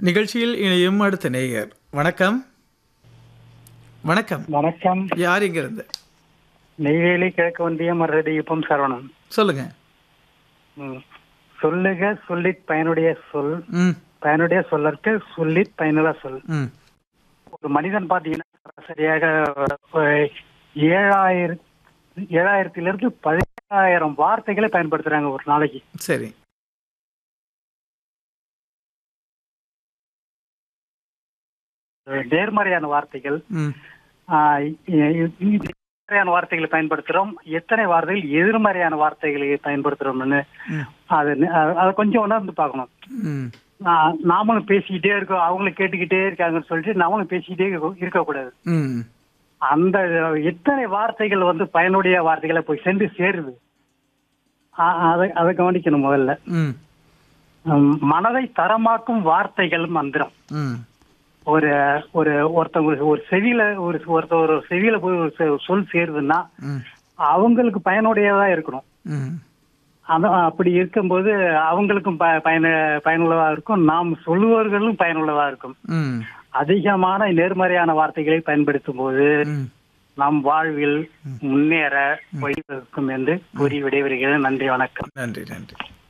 நிகழ்ச்சியில் இணையும் அடுத்த நேயர் வணக்கம் வணக்கம் வணக்கம் யார் இங்கிருந்து நெய்வேலி கிழக்கு ஒன்றியம் மருதீபம் சரவணன் சொல்லுங்க ம். சொல்லுக சொல்லித் பயனுடைய சொல் ம் பயனுடைய சொல்லற்கு சொல்லித் பயனுள்ள சொல் ம் ஒரு மனிதன் பாத்தீங்கன்னா சரியாக ஏழாயிரம் ஏழாயிரத்திலிருந்து பதினேழாயிரம் வார்த்தைகளை பயன்படுத்துறாங்க ஒரு நாளைக்கு சரி நேர்மறையான வார்த்தைகள் ம் ஆஹ் இ- இ- நேர்மறையான வார்த்தைகளை பயன்படுத்துறோம் எத்தனை வார்த்தைகள் எதிர்மறையான வார்த்தைகளை பயன்படுத்துறோம்னு ம் அது அதை கொஞ்சம் உணர்ந்து பார்க்கணும் ம் நான் நாமளும் பேசிக்கிட்டே இருக்கோம் அவங்களும் கேட்டுக்கிட்டே இருக்காங்கன்னு சொல்லிட்டு நாமளும் பேசிக்கிட்டே இருக்க- இருக்கக்கூடாது ம் அந்த எத்தனை வார்த்தைகள் வந்து பயனுடைய வார்த்தைகளை போய் சென்று சேருது அ- அதை அதை கவனிக்கணும் முதல்ல ம் உம், மனதை தரமாக்கும் வார்த்தைகள் மந்திரம் ம் ஒரு ஒரு ஒருத்தவங்க ஒரு செவியில ஒரு ஒருத்த ஒரு செவியில போய் ஒரு செ- சொல் சேருதுன்னா ம் அவங்களுக்கு பயனுடையதா இருக்கணும் ம் அந்த அப்படி இருக்கும்போது அவங்களுக்கும் ப பயன பயனுள்ளதா இருக்கும் நாம் சொல்லுவவர்களும் பயனுள்ளதா இருக்கும் ம் அதிகமான நேர்மறையான வார்த்தைகளை பயன்படுத்தும் போது ம் நம் வாழ்வில் முன்னேற வழிவகுக்கும் என்று கூறி விடைபெறுகிறேன் நன்றி வணக்கம் நன்றி நன்றி